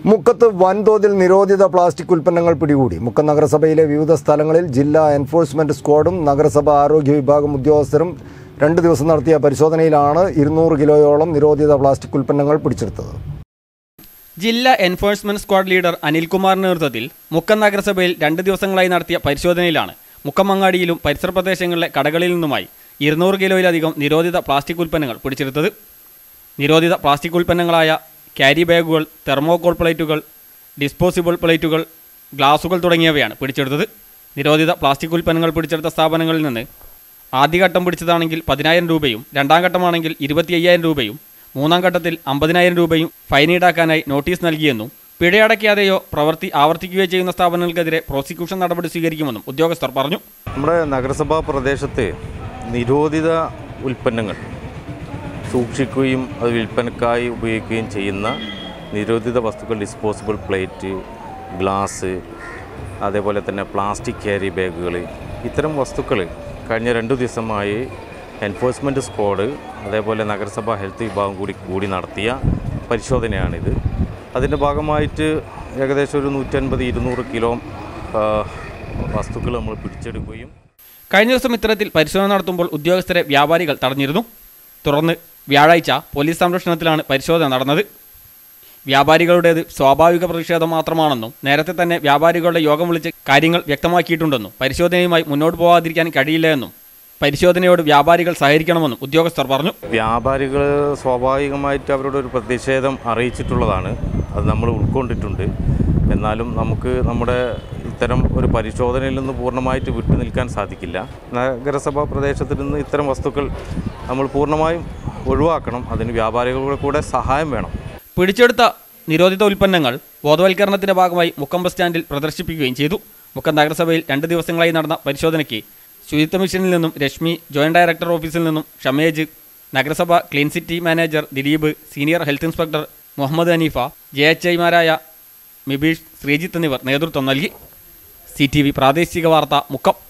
മുക്കത്ത് വൻതോതിൽ നിരോധിത പ്ലാസ്റ്റിക് ഉൽപ്പന്നങ്ങൾ പിടികൂടി മുക്കം നഗരസഭയിലെ വിവിധ സ്ഥലങ്ങളിൽ ജില്ലാ എൻഫോഴ്സ്മെന്റ് സ്ക്വാഡും നഗരസഭ ആരോഗ്യ വിഭാഗം ഉദ്യോഗസ്ഥരും രണ്ട് ദിവസം നടത്തിയ പരിശോധനയിലാണ് ഇരുന്നൂറ് കിലോയോളം നിരോധിത പ്ലാസ്റ്റിക് ഉൽപ്പന്നങ്ങൾ പിടിച്ചെടുത്തത് ജില്ലാ എൻഫോഴ്സ്മെന്റ് സ്ക്വാഡ് ലീഡർ അനിൽകുമാറിന്റെ നേതൃത്വത്തിൽ മുക്കം നഗരസഭയിൽ രണ്ട് ദിവസങ്ങളായി നടത്തിയ പരിശോധനയിലാണ് മുക്കമങ്ങാടിയിലും പരിസര പ്രദേശങ്ങളിലെ കടകളിൽ നിന്നുമായി ഇരുന്നൂറ് കിലോയിലധികം നിരോധിത പ്ലാസ്റ്റിക് ഉൽപ്പന്നങ്ങൾ പിടിച്ചെടുത്തത് നിരോധിത പ്ലാസ്റ്റിക് ഉൽപ്പന്നങ്ങളായ ക്യാരി ബാഗുകൾ തെർമോകോൾ പ്ലേറ്റുകൾ ഡിസ്പോസിബിൾ പ്ലേറ്റുകൾ ഗ്ലാസുകൾ തുടങ്ങിയവയാണ് പിടിച്ചെടുത്തത് നിരോധിത പ്ലാസ്റ്റിക് ഉൽപ്പന്നങ്ങൾ പിടിച്ചെടുത്ത സ്ഥാപനങ്ങളിൽ നിന്ന് ആദ്യഘട്ടം പിടിച്ചതാണെങ്കിൽ പതിനായിരം രൂപയും രണ്ടാം ഘട്ടമാണെങ്കിൽ ഇരുപത്തി അയ്യായിരം രൂപയും മൂന്നാം ഘട്ടത്തിൽ അമ്പതിനായിരം രൂപയും ഫൈൻ ഈടാക്കാനായി നോട്ടീസ് നൽകിയെന്നും പിഴയടയ്ക്കാതെയോ പ്രവൃത്തി ആവർത്തിക്കുകയോ ചെയ്യുന്ന സ്ഥാപനങ്ങൾക്കെതിരെ പ്രോസിക്യൂഷൻ നടപടി സ്വീകരിക്കുമെന്നും ഉദ്യോഗസ്ഥർ പറഞ്ഞു നമ്മുടെ നഗരസഭാ പ്രദേശത്ത് നിരോധിത ഉൽപ്പന്നങ്ങൾ സൂക്ഷിക്കുകയും അത് വിൽപ്പനക്കായി ഉപയോഗിക്കുകയും ചെയ്യുന്ന നിരോധിത വസ്തുക്കൾ ഡിസ്പോസിബിൾ പ്ലേറ്റ് ഗ്ലാസ് അതേപോലെ തന്നെ പ്ലാസ്റ്റിക് ക്യാരി ബാഗുകൾ ഇത്തരം വസ്തുക്കൾ കഴിഞ്ഞ രണ്ടു ദിവസമായി എൻഫോഴ്സ്മെൻറ്റ് സ്ക്വാഡ് അതേപോലെ നഗരസഭാ ഹെൽത്ത് വിഭാഗം കൂടി കൂടി നടത്തിയ പരിശോധനയാണിത് അതിൻ്റെ ഭാഗമായിട്ട് ഏകദേശം ഒരു നൂറ്റൻപത് ഇരുന്നൂറ് കിലോ ആ, വസ്തുക്കൾ നമ്മൾ പിടിച്ചെടുക്കുകയും കഴിഞ്ഞ ദിവസം ഇത്തരത്തിൽ പരിശോധന നടത്തുമ്പോൾ ഉദ്യോഗസ്ഥരെ വ്യാപാരികൾ തടഞ്ഞിരുന്നു തുടർന്ന് വ്യാഴാഴ്ച പോലീസ് സംരക്ഷണത്തിലാണ് പരിശോധന നടന്നത് വ്യാപാരികളുടേത് സ്വാഭാവിക പ്രതിഷേധം മാത്രമാണെന്നും നേരത്തെ തന്നെ വ്യാപാരികളുടെ യോഗം വിളിച്ച് കാര്യങ്ങൾ വ്യക്തമാക്കിയിട്ടുണ്ടെന്നും പരിശോധനയുമായി മുന്നോട്ട് പോകാതിരിക്കാൻ കഴിയില്ല എന്നും പരിശോധനയോട് വ്യാപാരികൾ സഹകരിക്കണമെന്നും ഉദ്യോഗസ്ഥർ പറഞ്ഞു വ്യാപാരികൾ സ്വാഭാവികമായിട്ട് അവരുടെ ഒരു പ്രതിഷേധം അറിയിച്ചിട്ടുള്ളതാണ് അത് നമ്മൾ ഉൾക്കൊണ്ടിട്ടുണ്ട് എന്നാലും നമുക്ക് നമ്മുടെ ഇത്തരം ഒരു പരിശോധനയിൽ നിന്ന് പൂർണ്ണമായിട്ട് വിട്ടു നിൽക്കാൻ സാധിക്കില്ല നഗരസഭാ പ്രദേശത്തിൽ നിന്ന് ഇത്തരം വസ്തുക്കൾ നമ്മൾ പൂർണ്ണമായും ഒഴിവാക്കണം അതിന് വ്യാപാരികളുടെ കൂടെ സഹായം വേണം പിടിച്ചെടുത്ത നിരോധിത ഉൽപ്പന്നങ്ങൾ ബോധവൽക്കരണത്തിന്റെ ഭാഗമായി മുക്കം ബസ് സ്റ്റാൻഡിൽ പ്രദർശിപ്പിക്കുകയും ചെയ്തു മുക്കം നഗരസഭയിൽ രണ്ട് ദിവസങ്ങളായി നടന്ന പരിശോധനയ്ക്ക് ശുചിത്വ മിഷനിൽ നിന്നും രശ്മി ജോയിന്റ് ഡയറക്ടർ ഓഫീസിൽ നിന്നും ഷമേജ് നഗരസഭ clean city manager Dileep senior health inspector Muhammad Haneefa J H ഐമാരായ മിബീഷ് ശ്രീജിത്ത് എന്നിവർ നേതൃത്വം നൽകി സി ടി വി പ്രാദേശിക വാർത്ത മുക്കം